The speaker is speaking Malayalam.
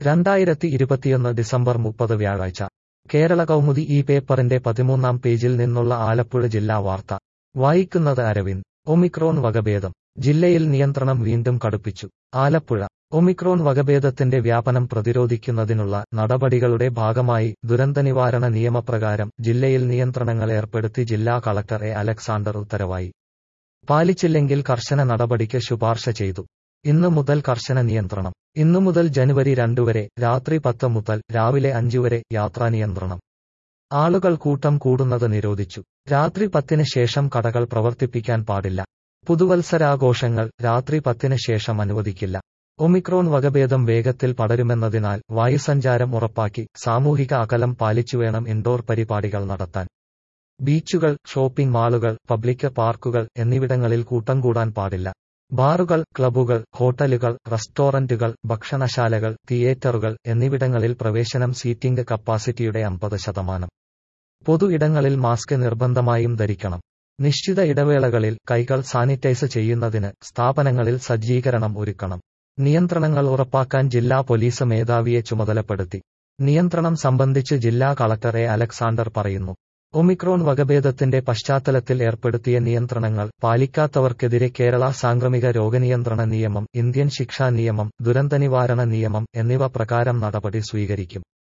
രണ്ടായിരത്തി ഇരുപത്തിയൊന്ന് ഡിസംബർ മുപ്പത് വ്യാഴാഴ്ച കേരള കൗമുദി ഈ പേപ്പറിന്റെ പതിമൂന്നാം പേജിൽ നിന്നുള്ള ആലപ്പുഴ ജില്ലാ വാർത്ത വായിക്കുന്നത് അരവിന്ദ് ഒമിക്രോൺ വകഭേദം ജില്ലയിൽ നിയന്ത്രണം വീണ്ടും കടുപ്പിച്ചു ആലപ്പുഴ ഒമിക്രോൺ വകഭേദത്തിന്റെ വ്യാപനം പ്രതിരോധിക്കുന്നതിനുള്ള നടപടികളുടെ ഭാഗമായി ദുരന്തനിവാരണ നിയമപ്രകാരം ജില്ലയിൽ നിയന്ത്രണങ്ങൾ ഏർപ്പെടുത്തി ജില്ലാ കളക്ടർ എ അലക്സാണ്ടർ ഉത്തരവായി പാലിച്ചില്ലെങ്കിൽ കർശന നടപടിക്ക് ശുപാർശ ചെയ്തു ഇന്നു മുതൽ കർശന നിയന്ത്രണം ഇന്നു മുതൽ ജനുവരി രണ്ടു വരെ രാത്രി പത്ത് മുതൽ രാവിലെ അഞ്ചു വരെ യാത്രാ നിയന്ത്രണം ആളുകൾ കൂട്ടം കൂടുന്നത് നിരോധിച്ചു രാത്രി പത്തിന് ശേഷം കടകൾ പ്രവർത്തിപ്പിക്കാൻ പാടില്ല പുതുവത്സരാഘോഷങ്ങൾ രാത്രി പത്തിന് ശേഷം അനുവദിക്കില്ല ഒമിക്രോൺ വകഭേദം വേഗത്തിൽ പടരുമെന്നതിനാൽ വായുസഞ്ചാരം ഉറപ്പാക്കി സാമൂഹിക അകലം പാലിച്ചുവേണം ഇൻഡോർ പരിപാടികൾ നടത്താൻ ബീച്ചുകൾ ഷോപ്പിംഗ് മാളുകൾ പബ്ലിക് പാർക്കുകൾ എന്നിവിടങ്ങളിൽ കൂട്ടം കൂടാൻ പാടില്ല ബാറുകൾ ക്ലബ്ബുകൾ ഹോട്ടലുകൾ റെസ്റ്റോറന്റുകൾ ഭക്ഷണശാലകൾ തിയേറ്ററുകൾ എന്നിവിടങ്ങളിൽ പ്രവേശനം സീറ്റിംഗ് കപ്പാസിറ്റിയുടെ അമ്പത് ശതമാനം പൊതു ഇടങ്ങളിൽ മാസ്ക് നിർബന്ധമായും ധരിക്കണം നിശ്ചിത ഇടവേളകളിൽ കൈകൾ സാനിറ്റൈസ് ചെയ്യുന്നതിന് സ്ഥാപനങ്ങളിൽ സജ്ജീകരണം ഒരുക്കണം നിയന്ത്രണങ്ങൾ ഉറപ്പാക്കാൻ ജില്ലാ പോലീസ് മേധാവിയെ ചുമതലപ്പെടുത്തി നിയന്ത്രണം സംബന്ധിച്ച് ജില്ലാ കളക്ടർ എ അലക്സാണ്ടർ പറയുന്നു ഒമിക്രോൺ വകഭേദത്തിന്റെ പശ്ചാത്തലത്തിൽ ഏർപ്പെടുത്തിയ നിയന്ത്രണങ്ങൾ പാലിക്കാത്തവർക്കെതിരെ കേരള സാംക്രമിക രോഗനിയന്ത്രണ നിയമം ഇന്ത്യൻ ശിക്ഷാ നിയമം ദുരന്തനിവാരണ നിയമം എന്നിവ പ്രകാരം നടപടി സ്വീകരിക്കും